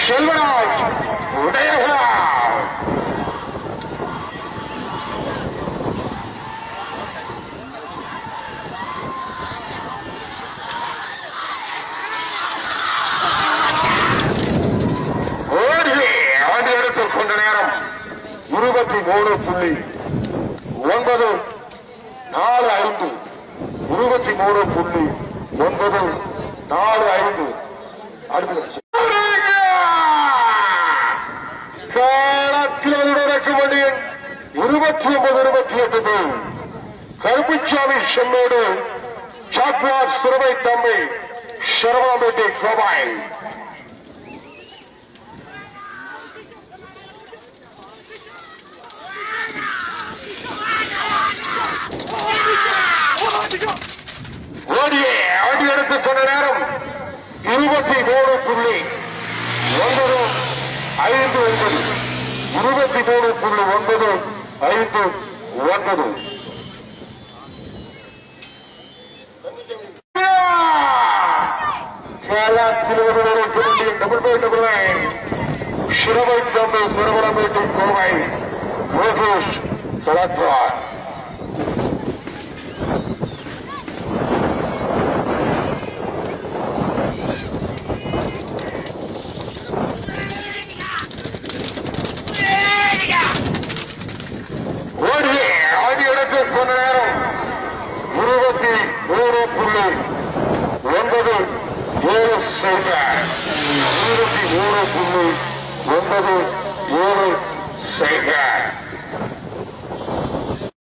செல்வராஜ் உதயகா ஓடி ஆண்டு எடுத்துக் கொண்ட நேரம் இருபத்தி மூணு புள்ளி ஒன்பது நாலு ஐந்து இருபத்தி மூணு புள்ளி ஒன்பது நாலு ஐந்து அடுத்தது வண்டியின் இருபத்தி ஒன்பது இருபத்தி எட்டு கருப்புச்சாமி செம்மோடு சாக்வாட் சிறுவை தம்பி சரவாம்பேட்டை கோபாய் ஓடிய ஆடி எடுத்துக் கொண்ட நேரம் இருபத்தி மூணு புள்ளி ஒன்பது ஐந்து ஒன்பது இருபத்தி மூணு புள்ளி ஒன்பது ஐந்து ஒன்பது டபுள் பை டபுள் நைன் சிறுவை தம்பி சிறுவனமேட்டு கோவை லோகேஷ் கலக்வார் ஓடிய ஆடி எடுத்து சொன்ன நேரம் இருபத்தி மூணு புள்ளி ஒன்பது ஏழு செய்த இருபத்தி மூணு புள்ளி ஒன்பது ஏழு செய்க